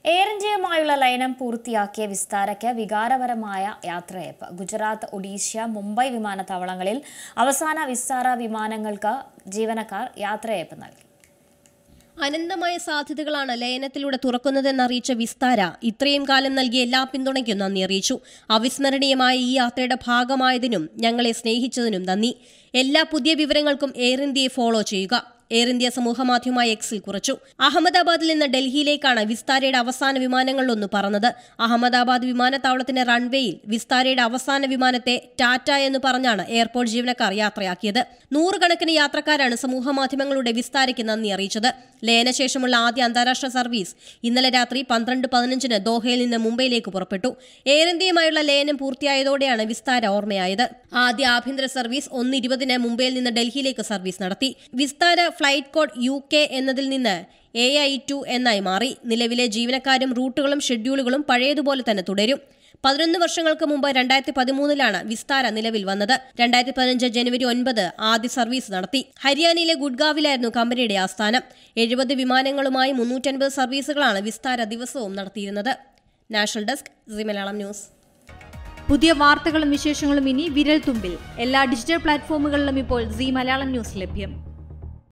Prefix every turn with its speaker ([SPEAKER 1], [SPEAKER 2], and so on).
[SPEAKER 1] air ഇന്ത്യയുമായുള്ള ലയനം പൂർത്തിയാക്കിയ വിസ്താരയ്ക്ക് വികാരപരമായ യാത്രയയപ്പ് ഗുജറാത്ത് ഒഡീഷ്യ മുംബൈ വിമാനത്താവളങ്ങളിൽ അവസാന വിസ്താര വിമാനങ്ങൾക്ക് ജീവനക്കാർ യാത്രയയപ്പ് നൽകി
[SPEAKER 2] അനന്തമായ സാധ്യതകളാണ് ലയനത്തിലൂടെ തുറക്കുന്നതെന്നറിയിച്ച വിസ്താര ഇത്രയും കാലം നൽകിയ എല്ലാ പിന്തുണയ്ക്കും നന്ദി അറിയിച്ചു അവിസ്മരണീയമായ ഈ യാത്രയുടെ ഭാഗമായതിനും ഞങ്ങളെ സ്നേഹിച്ചതിനും നന്ദി എല്ലാ പുതിയ വിവരങ്ങൾക്കും എയർ ഇന്ത്യയെ ഫോളോ ചെയ്യുക എയർ ഇന്ത്യ സമൂഹമാധ്യമമായ എക്സിൽ കുറിച്ചു അഹമ്മദാബാദിൽ നിന്ന് ഡൽഹിയിലേക്കാണ് വിസ്താരയുടെ അവസാന വിമാനങ്ങളിലൊന്ന് പറന്നത് അഹമ്മദാബാദ് വിമാനത്താവളത്തിന്റെ റൺവേയിൽ വിസ്താരയുടെ അവസാന വിമാനത്തെ ടാറ്റ എന്ന് പറഞ്ഞാണ് എയർപോർട്ട് ജീവനക്കാർ യാത്രയാക്കിയത് നൂറുകണക്കിന് യാത്രക്കാരാണ് സമൂഹമാധ്യമങ്ങളുടെ വിസ്താരയ്ക്ക് നന്ദി അറിയിച്ചത് ലയനശേഷമുള്ള ആദ്യ അന്താരാഷ്ട്ര സർവീസ് ഇന്നലെ രാത്രി പന്ത്രണ്ട് പതിനഞ്ചിന് ദോഹയിൽ നിന്ന് മുംബൈയിലേക്ക് പുറപ്പെട്ടു എയർ ഇന്ത്യയുമായുള്ള ലയനം പൂർത്തിയായതോടെയാണ് വിസ്താര ഓർമ്മയായത് ആദ്യ ആഭ്യന്തര സർവീസ് ഒന്ന് ഇരുപതിന് മുംബൈയിൽ നിന്ന് ഡൽഹിയിലേക്ക് സർവീസ് നടത്തി Vistara flight code U K എന്നതിൽ നിന്ന് എ ഐ ടു എന്നായി മാറി നിലവിലെ ജീവനക്കാരും റൂട്ടുകളും ഷെഡ്യൂളുകളും പഴയതുപോലെ തന്നെ തുടരും പതിനൊന്ന് വർഷങ്ങൾക്ക് മുമ്പ് രണ്ടായിരത്തി പതിമൂന്നിലാണ് വിസ്താര നിലവിൽ വന്നത് രണ്ടായിരത്തി പതിനഞ്ച് ജനുവരി ഒൻപത് ആദ്യ സർവീസ് നടത്തി ഹരിയാനയിലെ ഗുഡ്ഗാവിലായിരുന്നു കമ്പനിയുടെ ആസ്ഥാനം എഴുപത് വിമാനങ്ങളുമായി മുന്നൂറ്റൻപത് സർവീസുകളാണ് വിസ്താര ദിവസവും നടത്തിയിരുന്നത് national desk C Malayalam news
[SPEAKER 3] പുതിയ വാർത്തകളും വിശേഷങ്ങളും ഇനി വിരൽ തുമ്പിൽ എല്ലാ ഡിജിറ്റൽ പ്ലാറ്റ്ഫോമുകളിലും ഇപ്പോൾ സി മലയാളം ന്യൂസ് ലഭ്യം